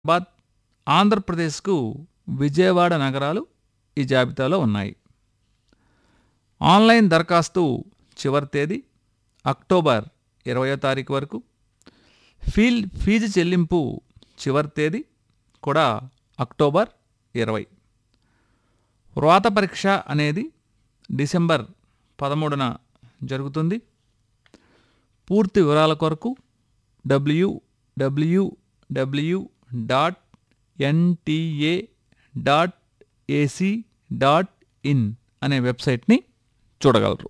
హైదరాబాద్ ఆంధ్రప్రదేశ్కు విజయవాడ నగరాలు ఈ జాబితాలో ఉన్నాయి ఆన్లైన్ దరఖాస్తు చివరి తేదీ అక్టోబర్ ఇరవయో తారీఖు వరకు ఫీల్ ఫీజు చెల్లింపు చివరి తేదీ కూడా అక్టోబర్ ఇరవై వ్రాత పరీక్ష అనేది డిసెంబర్ పదమూడున జరుగుతుంది పూర్తి వివరాల కొరకు W W W dot NTA dot AC dot in అనే వెబ్సైట్ని చూడగలరు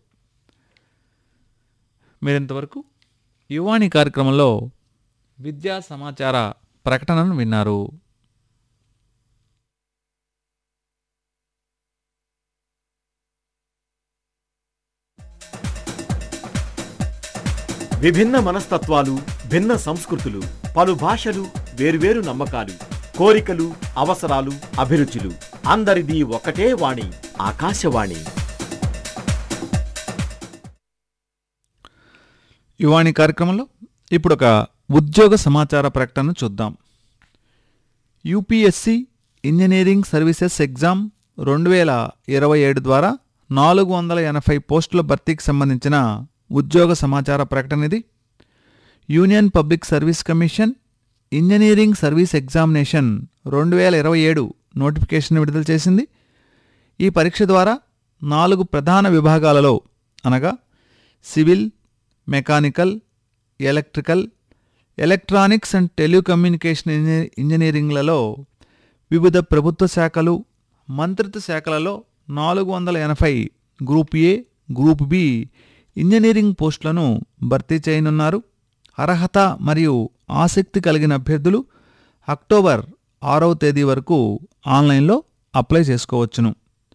మీరింతవరకు యువాణి కార్యక్రమంలో విద్యా సమాచార ప్రకటనను విన్నారు విభిన్న మనస్తత్వాలు భిన్న సంస్కృతులు పలు భాషలు వేర్వేరు నమ్మకాలు కోరికలు అవసరాలు అభిరుచులు అందరిది ఒకటే వాణి ఆకాశవాణి యువాణి కార్యక్రమంలో ఇప్పుడు ఒక ఉద్యోగ సమాచార ప్రకటన చూద్దాం యూపీఎస్సి ఇంజనీరింగ్ సర్వీసెస్ ఎగ్జామ్ రెండు వేల ఇరవై ఏడు ద్వారా నాలుగు వందల ఎనభై పోస్టుల భర్తీకి సంబంధించిన ఉద్యోగ సమాచార ప్రకటన ఇది Union Public Service Commission Engineering Service Examination రెండు వేల ఇరవై ఏడు నోటిఫికేషన్ విడుదల చేసింది ఈ పరీక్ష ద్వారా నాలుగు ప్రధాన విభాగాలలో అనగా civil mechanical electrical electronics and telecommunication ఇంజనీ ఇంజనీరింగ్లలో వివిధ ప్రభుత్వ శాఖలు మంత్రిత్వ శాఖలలో నాలుగు వందల ఎనభై group A group B engineering పోస్టులను భర్తీ చేయనున్నారు అర్హత మరియు ఆసక్తి కలిగిన అభ్యర్థులు అక్టోబర్ ఆరవ తేదీ వరకు ఆన్లైన్లో అప్లై చేసుకోవచ్చును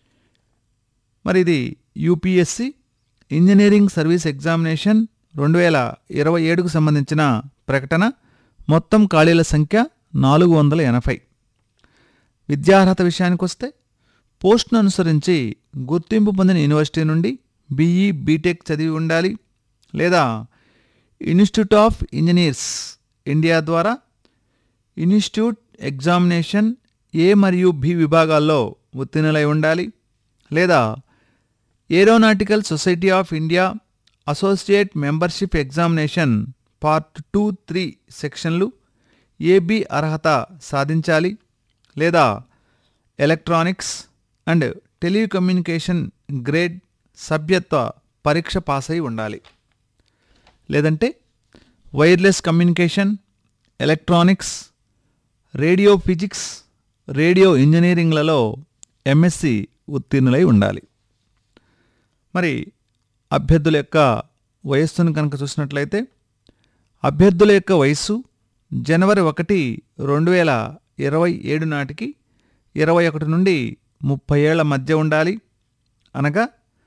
మరి ఇది యూపీఎస్సి ఇంజనీరింగ్ సర్వీస్ ఎగ్జామినేషన్ రెండు వేల ఇరవై ఏడుకు సంబంధించిన ప్రకటన మొత్తం ఖాళీల సంఖ్య నాలుగు వందల ఎనభై విద్యార్హత విషయానికి వస్తే పోస్టును అనుసరించి గుర్తింపు పొందిన యూనివర్సిటీ నుండి బీఈ బీటెక్ చదివి ఉండాలి లేదా ఇన్స్టిట్యూట్ ఆఫ్ ఇంజనీర్స్ ఇండియా ద్వారా ఇన్స్టిట్యూట్ ఎగ్జామినేషన్ ఏ మరియు బి విభాగాల్లో ఉత్తీర్ణులై ఉండాలి లేదా Aeronautical Society of India associate membership examination part two three సెక్షన్లు ఏబి అర్హత సాధించాలి లేదా ఎలక్ట్రానిక్స్ అండ్ టెలికమ్యూనికేషన్ గ్రేడ్ సభ్యత్వ పరీక్ష పాస్ అయి ఉండాలి లేదంటే wireless communication electronics radio physics radio ఇంజనీరింగ్లలో ఎంఎస్సి ఉత్తీర్ణులై ఉండాలి మరి అభ్యర్థుల యొక్క వయస్సును కనుక చూసినట్లయితే అభ్యర్థుల యొక్క వయస్సు జనవరి ఒకటి రెండు వేల ఇరవై ఏడు నాటికి ఇరవై ఒకటి నుండి ముప్పై ఏళ్ల మధ్య ఉండాలి అనగా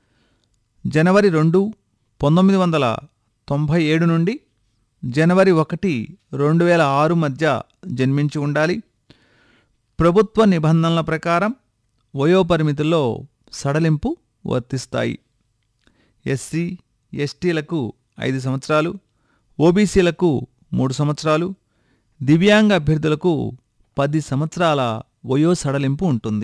జనవరి రెండు పంతొమ్మిది వందల తొంభై ఏడు నుండి జనవరి ఒకటి రెండు వేల ఆరు మధ్య జన్మించి ఉండాలి ప్రభుత్వ నిబంధనల ప్రకారం వయోపరిమితుల్లో సడలింపు వర్తిస్తాయి ఎస్సీ ఎస్టీలకు ఐదు సంవత్సరాలు ఓబీసీలకు మూడు సంవత్సరాలు దివ్యాంగ అభ్యర్థులకు పది సంవత్సరాల వయో సడలింపు ఉంటుంది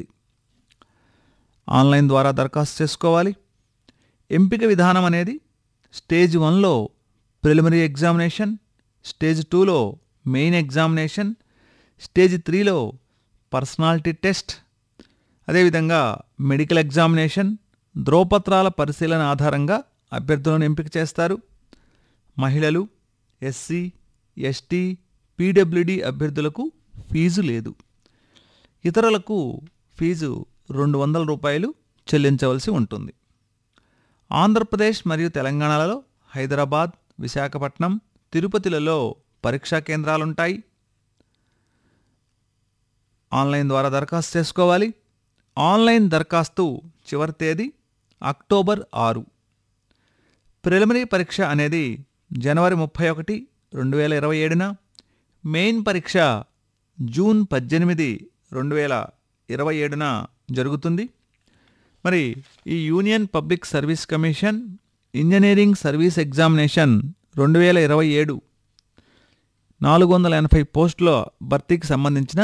ఆన్లైన్ ద్వారా దరఖాస్తు చేసుకోవాలి ఎంపిక విధానం అనేది స్టేజ్ వన్లో ప్రిలిమినరీ ఎగ్జామినేషన్ స్టేజ్ టూలో మెయిన్ ఎగ్జామినేషన్ స్టేజ్ త్రీలో పర్సనాలిటీ టెస్ట్ అదేవిధంగా మెడికల్ ఎగ్జామినేషన్ ధ్రువపత్రాల పరిశీలన ఆధారంగా అభ్యర్థులను ఎంపిక చేస్తారు మహిళలు ఎస్సీ ఎస్టీ పీడబ్ల్యూడి అభ్యర్థులకు ఫీజు లేదు ఇతరులకు ఫీజు రెండు వందల రూపాయలు చెల్లించవలసి ఉంటుంది ఆంధ్రప్రదేశ్ మరియు తెలంగాణలలో హైదరాబాద్ విశాఖపట్నం తిరుపతిలలో పరీక్షా కేంద్రాలుంటాయి ఆన్లైన్ ద్వారా దరఖాస్తు చేసుకోవాలి ఆన్లైన్ దరఖాస్తు చివరి తేదీ అక్టోబర్ ఆరు ప్రిలిమినరీ పరీక్ష అనేది జనవరి ముప్పై ఒకటి రెండు వేల ఇరవై ఏడున మెయిన్ పరీక్ష జూన్ పద్దెనిమిది రెండు వేల ఇరవై ఏడున జరుగుతుంది మరి ఈ Union Public Service Commission Engineering Service Examination రెండు వేల ఇరవై ఏడు నాలుగు వందల ఎనభై పోస్టుల భర్తీకి సంబంధించిన